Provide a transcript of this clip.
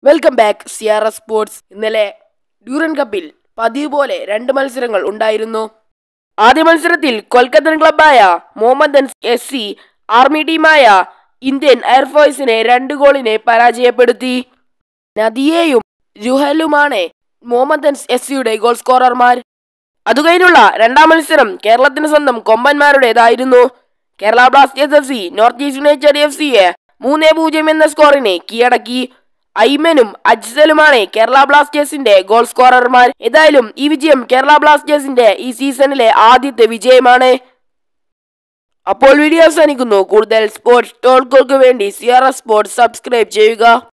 welcome back C R S sports ഇന്നലെ Durand കപ്പിൽ പതിവ് പോലെ രണ്ട് മത്സരങ്ങൾ ഉണ്ടായിരുന്നു ആദ്യ മത്സരത്തിൽ കൊൽക്കത്തൻ ക്ലബായ മുഹമ്മദൻ എസ് സി ആർമി ടീമായ ഇന്ത്യൻ എയർഫോഴ്സിനെ രണ്ട് ഗോളിന് പരാജയപ്പെടുത്തി നദിയെയും ജുഹലുമാണ് മുഹമ്മദൻ എസ് സിയുടെ ഗോൾ സ്കോറർമാർ അതുകഴിഞ്ഞുള്ള രണ്ടാം മത്സരം കേരളത്തിന് സ്വന്തം കൊമ്പന്മാരുടേതായിരുന്നു Kerala Blasters F C North East United F സിയെ മൂന്ന് പൂജ്യം എന്ന സ്കോറിനെ കീഴടക്കി ഐമനും അജ്സലുമാണ് കേരള ബ്ലാസ്റ്റേഴ്സിന്റെ ഗോൾ സ്കോറർമാർ ഏതായാലും ഈ വിജയം കേരള ബ്ലാസ്റ്റേഴ്സിന്റെ ഈ സീസണിലെ ആദ്യത്തെ വിജയമാണ് അപ്പോൾ വീഡിയോ അവസാനിക്കുന്നു കൂടുതൽ സ്പോർട്സ് ടോൾക്കുകൾക്ക് വേണ്ടി C R S sports subscribe ചെയ്യുക